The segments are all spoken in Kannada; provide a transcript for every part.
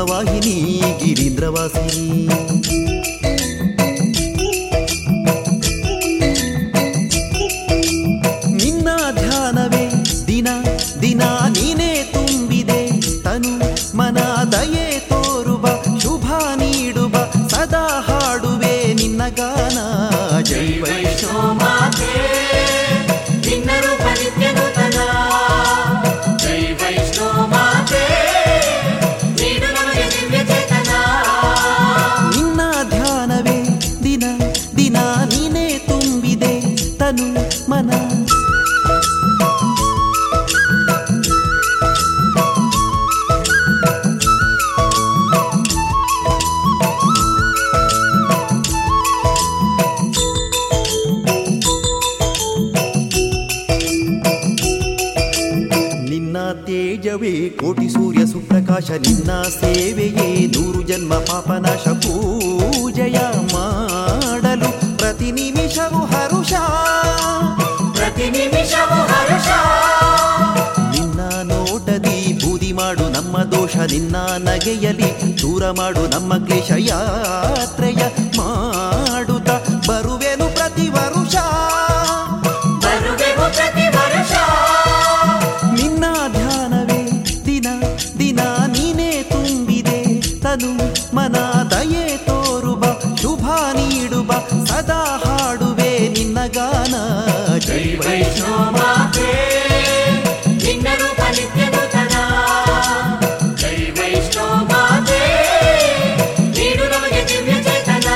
ವಾಹಿನಿ ಗಿರೀಂದ್ರವಾಸಿನಿ ನಿನ್ನ ಧ್ಯಾನವೇ ದಿನ ದಿನ ನೀನೇ ತುಂಬಿದೆ ತನು ಮನ ದಯೆ ತೋರುವ ಶುಭ ನೀಡುವ ಸದಾ ಹಾಡುವೆ ನಿನ್ನ ಗಾನ ಜೈ ವೈಷ್ಣವ ಮಾತೆ ನಿನ್ನ ರೂಪ ನಿತ್ಯ ನೂತನ ಜೈ ವೈಷ್ಣವ ಮಾತೆ ನೀಡು ನಮಗೆ ದಿವ್ಯ ಚೇತನ ನಿನ್ನ ಧ್ಯಾನವೇ ದಿನ ದಿನ ನೀನೇ ತುಂಬಿದೆ ತನು ಮನ ನಿನ್ನ ತೇಜವೇ ಕೋಟಿ ಸೂರ್ಯ ಸುಪ್ರಕಾಶ ನಿನ್ನ ಸೇವೆಯೇ ನೂರು ಜನ್ಮ ಪಾಪನಾಶ ಪೂಜೆಯ ಮಾಡಲು ಪ್ರತಿ ನಿಮಿಷವು ಹರುಷ ಪ್ರತಿ ನಿಮಿಷವೂ ಹರ್ಷ ನಿನ್ನ ನೋಟದಿ ಬೂದಿ ಮಾಡು ನಮ್ಮ ದೋಷ ನಿನ್ನ ನಗೆಯಲಿ ದೂರ ಮಾಡು ನಮ್ಮ ಕ್ಲೇಶ ಯಾತ್ರೆಯ ಮಾಡುತ್ತ ಬರುವೆನು ಪ್ರತಿ ವರುಷ ಬರುವೆವು ಪ್ರತಿ ವರ್ಷ ನಿನ್ನ ಧ್ಯಾನವೇ ದಿನ ದಿನ ನೀನೇ ತುಂಬಿದೆ ತನು ಮನ ದಯೆ ತೋರುವ ಶುಭ ನೀಡುವ ಸದಾ ಹಾಡುವೆ ನಿನ್ನ ಗಾನ ಜೈ ವೈಷ್ಣವ ಮಾತೆ ನಿನ್ನ ರೂಪ ನಿತ್ಯ ನೂತನ ಜೈ ವೈಷ್ಣವ ಮಾತೆ ನೀಡು ನಮಗೆ ದಿವ್ಯ ಚೇತನ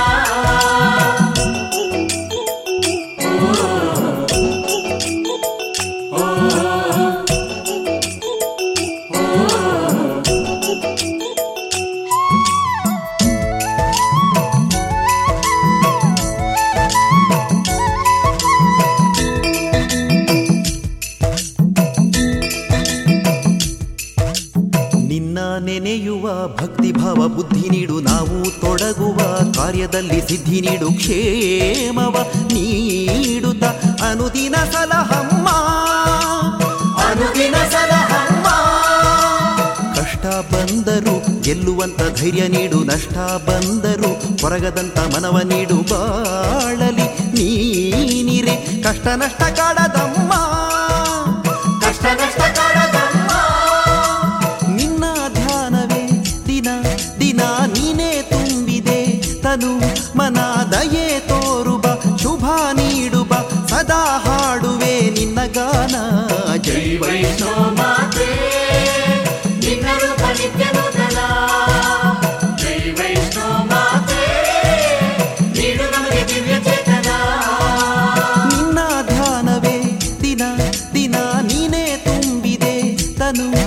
ನಿನ್ನ ನೆನೆಯುವ ಭಕ್ತಿ ಭಾವ ಬುದ್ಧಿ ನೀಡು ನಾವು ತೊಡಗುವ ಕಾರ್ಯದಲ್ಲಿ ಸಿದ್ಧಿ ನೀಡು ಕ್ಷೇಮವ ನೀಡುತ್ತ ಅನುದಿನ ಸಲಹಮ್ಮ ಅನುದಿನ ಸಲಹಮ್ಮ ಕಷ್ಟ ಬಂದರು ಗೆಲ್ಲುವಂತ ಧೈರ್ಯ ನೀಡು ನಷ್ಟ ಬಂದರು ಹೊರಗದಂತ ಮನವ ನೀಡು ಬಾಳಲಿ ನೀನಿರೆ ಕಷ್ಟ ನಷ್ಟ ಕಾಡದಮ್ಮ ಕಷ್ಟ ನಷ್ಟ ಕಾಡದಮ್ಮ ನಿನ್ನ ಧ್ಯಾನವೇ ದಿನ ದಿನ ನೀನೇ ತುಂಬಿದೆ ತನು ಮನ ದಯೆ ತೋರುವ ಶುಭ ನೀಡುವ ಸದಾ ಹಾಡುವೆ ನಿನ್ನ ಗಾನ ಜೈ ವೈಷ್ಣವ ಮಾತೆ ನಿನ್ನ ರೂಪ ನಿತ್ಯ ನೂತನ ಜೈ ವೈಷ್ಣವ ಮಾತೆ ನೀಡು ನಮಗೆ ದಿವ್ಯ ಚೇತನ ನಿನ್ನ ಧ್ಯಾನವೇ ದಿನ ದಿನ ನೀನೇ ತುಂಬಿದೆ ತನು